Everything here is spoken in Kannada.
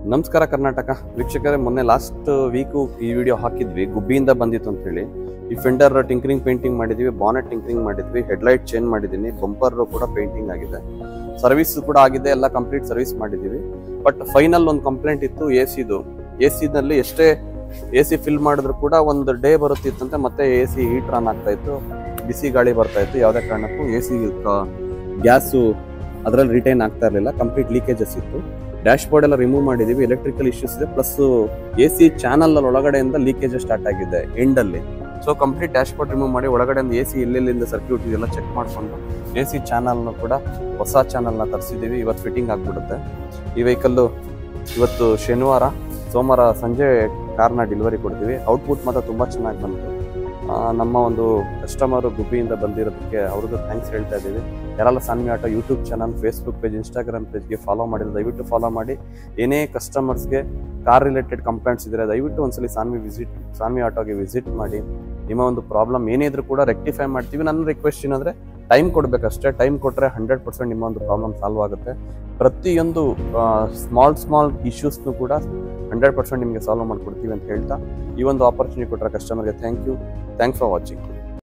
ನಮಸ್ಕಾರ ಕರ್ನಾಟಕ ವೀಕ್ಷಕರೇ ಮೊನ್ನೆ ಲಾಸ್ಟ್ ವೀಕು ಈ ವಿಡಿಯೋ ಹಾಕಿದ್ವಿ ಗುಬ್ಬಿಯಿಂದ ಬಂದಿತ್ತು ಅಂತ ಹೇಳಿ ಈ ಫೆಂಡರ್ ಟಿಂಕರಿಂಗ್ ಪೇಂಟಿಂಗ್ ಮಾಡಿದ್ವಿ ಬಾನೆಟ್ ಟಿಂಕರಿಂಗ್ ಮಾಡಿದ್ವಿ ಹೆಡ್ಲೈಟ್ ಚೇಂಜ್ ಮಾಡಿದ್ದೀನಿ ಬಂಪರ್ ಕೂಡ ಪೇಂಟಿಂಗ್ ಆಗಿದೆ ಸರ್ವಿಸ್ ಕೂಡ ಆಗಿದೆ ಎಲ್ಲ ಕಂಪ್ಲೀಟ್ ಸರ್ವಿಸ್ ಮಾಡಿದ್ದೀವಿ ಬಟ್ ಫೈನಲ್ ಒಂದು ಕಂಪ್ಲೇಂಟ್ ಇತ್ತು ಎ ಸಿದು ಎ ಸಿನಲ್ಲಿ ಎಷ್ಟೇ ಎ ಸಿ ಫಿಲ್ ಮಾಡಿದ್ರು ಕೂಡ ಒಂದು ಡೇ ಬರುತ್ತಿತ್ತಂತೆ ಮತ್ತೆ ಎ ಸಿ ಹೀಟ್ ರನ್ ಆಗ್ತಾ ಇತ್ತು ಬಿಸಿ ಗಾಳಿ ಬರ್ತಾ ಇತ್ತು ಯಾವುದೇ ಕಾರಣಕ್ಕೂ ಎ ಸಿ ಗ್ಯಾಸು ಅದರಲ್ಲಿ ರಿಟೈನ್ ಆಗ್ತಾ ಇರಲಿಲ್ಲ ಕಂಪ್ಲೀಟ್ ಲೀಕೇಜಸ್ ಇತ್ತು ಡ್ಯಾಶ್ ಬೋರ್ಡ್ ಎಲ್ಲ ರಿಮೂವ್ ಮಾಡಿದೀವಿ ಎಲೆಕ್ಟ್ರಿಕಲ್ ಇಶ್ಯೂಸ್ ಇದೆ ಪ್ಲಸ್ ಎ ಸಿ ಚಾನಲ್ ಒಳಗಡೆಯಿಂದ ಲೀಕೇಜ್ ಸ್ಟಾರ್ಟ್ ಆಗಿದೆ ಎಂಡ್ ಅಲ್ಲಿ so complete dashboard remove ಮಾಡಿ ಒಳಗಡೆಯಿಂದ ಎ ಸಿ ಎಲ್ಲೆಲ್ಲಿಂದ ಸರ್ಕ್ಯೂಟ್ ಇದೆಲ್ಲ ಚೆಕ್ ಮಾಡ್ಕೊಂಡು ಎ ಸಿ ಚಾನಲ್ನ ಕೂಡ ಹೊಸ ಚಾನಲ್ನ ತರಿಸಿದ್ದೀವಿ ಇವತ್ತು ಫಿಟ್ಟಿಂಗ್ ಆಗಿಬಿಡುತ್ತೆ ಈ ವೆಹಿಕಲ್ಲು ಇವತ್ತು ಶನಿವಾರ ಸೋಮವಾರ ಸಂಜೆ ಕಾರ್ನ ಡೆಲಿವರಿ ಕೊಡ್ತೀವಿ ಔಟ್ಪುಟ್ ಮಾತ್ರ ತುಂಬ ಚೆನ್ನಾಗಿ ಬಂತು ಆ, ನಮ್ಮ ಒಂದು ಕಸ್ಟಮರು ಗುಬ್ಬಿಯಿಂದ ಬಂದಿರೋದಕ್ಕೆ ಅವ್ರಿಗೂ ಥ್ಯಾಂಕ್ಸ್ ಹೇಳ್ತಾ ಇದ್ದೀವಿ ಯಾರೆಲ್ಲ Saanvi auto YouTube channel Facebook page Instagram ಪೇಜ್ಗೆ ಫಾಲೋ ಮಾಡಿಲ್ಲ ದಯವಿಟ್ಟು ಫಾಲೋ ಮಾಡಿ ಏನೇ ಕಸ್ಟಮರ್ಸ್ಗೆ ಕಾರ್ ರಿಲೇಟೆಡ್ ಕಂಪ್ಲೇಂಟ್ಸ್ ಇದ್ದರೆ ದಯವಿಟ್ಟು ಒಂದ್ಸಲಿ ಸಾನ್ವಿ ವಿಸಿಟ್ ಸಾನ್ವಿ ಆಟೋಗೆ ವಿಸಿಟ್ ಮಾಡಿ ನಿಮ್ಮ ಒಂದು ಪ್ರಾಬ್ಲಮ್ ಏನೇ ಇದ್ರೂ ಕೂಡ ರೆಕ್ಟಿಫೈ ಮಾಡ್ತೀವಿ ನನ್ನ ರಿಕ್ವೆಸ್ಟ್ ಏನಂದರೆ ಟೈಮ್ ಕೊಡಬೇಕಷ್ಟೇ ಟೈಮ್ ಕೊಟ್ಟರೆ ಹಂಡ್ರೆಡ್ ಪರ್ಸೆಂಟ್ ನಿಮ್ಮ ಒಂದು ಪ್ರಾಬ್ಲಮ್ ಸಾಲ್ವ್ ಆಗುತ್ತೆ ಪ್ರತಿಯೊಂದು ಸ್ಮಾಲ್ ಸ್ಮಾಲ್ ಇಶ್ಯೂಸ್ನು ಕೂಡ ಹಂಡ್ರೆಡ್ ಪರ್ಸೆಂಟ್ ನಿಮಗೆ ಸಾಲ್ವ್ ಮಾಡಿಕೊಡ್ತೀವಿ ಅಂತ ಹೇಳ್ತಾ ಈ ಒಂದು ಆಪರ್ಚುನಿಟಿ ಕೊಟ್ಟರೆ ಕಸ್ಟಮರ್ಗೆ thank you thanks for watching